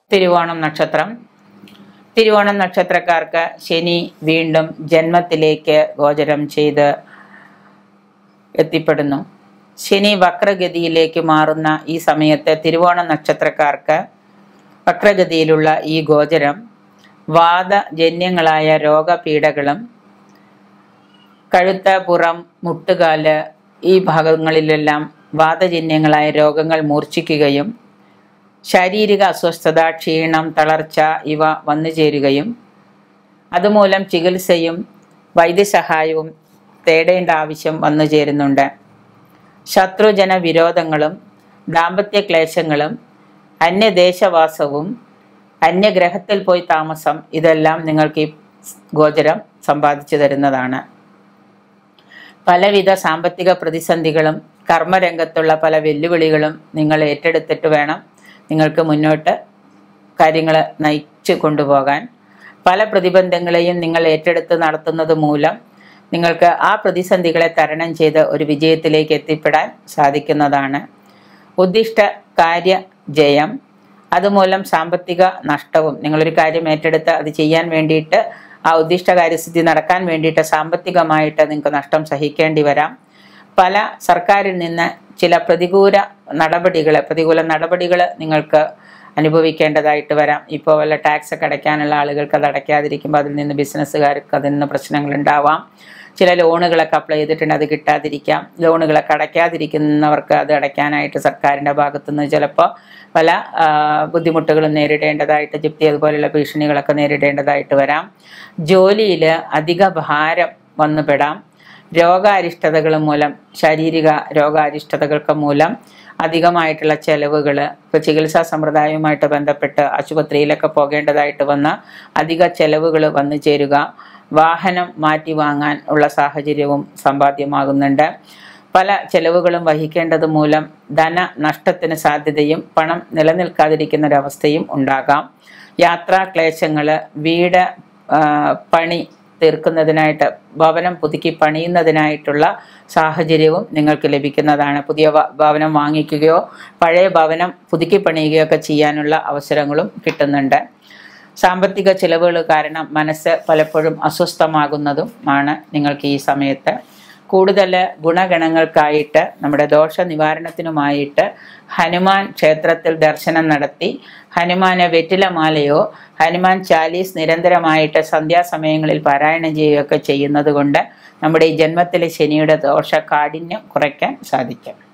തിരുവോണം നക്ഷത്രം തിരുവോണം നക്ഷത്രക്കാർക്ക് ശനി വീണ്ടും ജന്മത്തിലേക്ക് ഗോചരം ചെയ്ത് എത്തിപ്പെടുന്നു ശനി വക്രഗതിയിലേക്ക് മാറുന്ന ഈ സമയത്ത് തിരുവോണ നക്ഷത്രക്കാർക്ക് വക്രഗതിയിലുള്ള ഈ ഗോചരം വാദജന്യങ്ങളായ രോഗപീഠകളും കഴുത്ത് പുറം മുട്ടുകാല് ഈ ഭാഗങ്ങളിലെല്ലാം വാദജന്യങ്ങളായ രോഗങ്ങൾ മൂർച്ഛിക്കുകയും ശാരീരിക അസ്വസ്ഥത ക്ഷീണം തളർച്ച ഇവ വന്നു ചേരുകയും അതുമൂലം ചികിത്സയും വൈദ്യസഹായവും തേടേണ്ട ആവശ്യം വന്നു ചേരുന്നുണ്ട് ശത്രുജന വിരോധങ്ങളും ദാമ്പത്യ ക്ലേശങ്ങളും അന്യദേശവാസവും അന്യഗ്രഹത്തിൽ പോയി താമസം ഇതെല്ലാം നിങ്ങൾക്ക് ഈ ഗോചരം സമ്പാദിച്ചു തരുന്നതാണ് പലവിധ സാമ്പത്തിക പ്രതിസന്ധികളും കർമ്മരംഗത്തുള്ള പല വെല്ലുവിളികളും നിങ്ങൾ ഏറ്റെടുത്തിട്ട് വേണം നിങ്ങൾക്ക് മുന്നോട്ട് കാര്യങ്ങൾ നയിച്ചു കൊണ്ടുപോകാൻ പല പ്രതിബന്ധങ്ങളെയും നിങ്ങൾ ഏറ്റെടുത്ത് നടത്തുന്നത് മൂലം നിങ്ങൾക്ക് ആ പ്രതിസന്ധികളെ തരണം ചെയ്ത് ഒരു വിജയത്തിലേക്ക് എത്തിപ്പെടാൻ സാധിക്കുന്നതാണ് ഉദ്ദിഷ്ട കാര്യ ജയം അതുമൂലം സാമ്പത്തിക നഷ്ടവും നിങ്ങളൊരു കാര്യം ഏറ്റെടുത്ത് അത് ചെയ്യാൻ വേണ്ടിയിട്ട് ആ ഉദ്ദിഷ്ട കാര്യസിദ്ധി നടക്കാൻ വേണ്ടിയിട്ട് സാമ്പത്തികമായിട്ട് നിങ്ങൾക്ക് നഷ്ടം സഹിക്കേണ്ടി വരാം പല സർക്കാരിൽ നിന്ന് ചില പ്രതികൂല നടപടികൾ പ്രതികൂല നടപടികൾ നിങ്ങൾക്ക് അനുഭവിക്കേണ്ടതായിട്ട് വരാം ഇപ്പോൾ വല്ല ടാക്സ് ഒക്കെ അടയ്ക്കാനുള്ള ആളുകൾക്ക് അത് അടയ്ക്കാതിരിക്കുമ്പോൾ അതിൽ നിന്ന് ബിസിനസ്സുകാർക്ക് അതിൽ നിന്ന് പ്രശ്നങ്ങൾ ഉണ്ടാവാം ചില ലോണുകളൊക്കെ അപ്ലൈ ചെയ്തിട്ടുണ്ട് അത് കിട്ടാതിരിക്കാം ലോണുകളൊക്കെ അടയ്ക്കാതിരിക്കുന്നവർക്ക് അത് അടയ്ക്കാനായിട്ട് സർക്കാരിൻ്റെ ഭാഗത്തുനിന്ന് ചിലപ്പോൾ പല ആ, ബുദ്ധിമുട്ടുകളും നേരിടേണ്ടതായിട്ട് ജപ്തി അതുപോലെയുള്ള ഭീഷണികളൊക്കെ നേരിടേണ്ടതായിട്ട് വരാം ജോലിയിൽ അധിക ഭാരം വന്നുപെടാം രോഗാരിഷ്ടതകൾ മൂലം ശാരീരിക രോഗാരിഷ്ടതകൾക്ക് മൂലം അധികമായിട്ടുള്ള ചെലവുകൾ ഇപ്പോൾ ചികിത്സാ സമ്പ്രദായവുമായിട്ട് ബന്ധപ്പെട്ട് ആശുപത്രിയിലൊക്കെ പോകേണ്ടതായിട്ട് വന്ന അധിക ചെലവുകൾ വന്നു ചേരുക വാഹനം മാറ്റി വാങ്ങാൻ ഉള്ള സാഹചര്യവും സമ്പാദ്യമാകുന്നുണ്ട് പല ചെലവുകളും വഹിക്കേണ്ടത് മൂലം ധന നഷ്ടത്തിന് സാധ്യതയും പണം നിലനിൽക്കാതിരിക്കുന്ന ഒരവസ്ഥയും ഉണ്ടാകാം യാത്രാ ക്ലേശങ്ങൾ വീട് ആ, പണി തീർക്കുന്നതിനായിട്ട് ഭവനം പുതുക്കി പണിയുന്നതിനായിട്ടുള്ള സാഹചര്യവും നിങ്ങൾക്ക് ലഭിക്കുന്നതാണ് പുതിയ വ- ഭവനം വാങ്ങിക്കുകയോ പഴയ ഭവനം പുതുക്കി പണിയുകയോ ഒക്കെ ചെയ്യാനുള്ള അവസരങ്ങളും കിട്ടുന്നുണ്ട് സാമ്പത്തിക ചിലവുകൾ കാരണം മനസ്സ് പലപ്പോഴും അസ്വസ്ഥമാകുന്നതും ആണ് നിങ്ങൾക്ക് ഈ സമയത്ത് കൂടുതൽ ഗുണഗണങ്ങൾക്കായിട്ട് നമ്മുടെ ദോഷ നിവാരണത്തിനുമായിട്ട് ഹനുമാൻ ക്ഷേത്രത്തിൽ ദർശനം നടത്തി ഹനുമാനെ വെറ്റിലമാലയോ ഹനുമാൻ ചാലീസ് നിരന്തരമായിട്ട് സന്ധ്യാസമയങ്ങളിൽ പാരായണം ചെയ്യുകയൊക്കെ ചെയ്യുന്നത് കൊണ്ട് നമ്മുടെ ഈ ജന്മത്തിലെ ശനിയുടെ ദോഷ കാഠിന്യം കുറയ്ക്കാൻ സാധിക്കും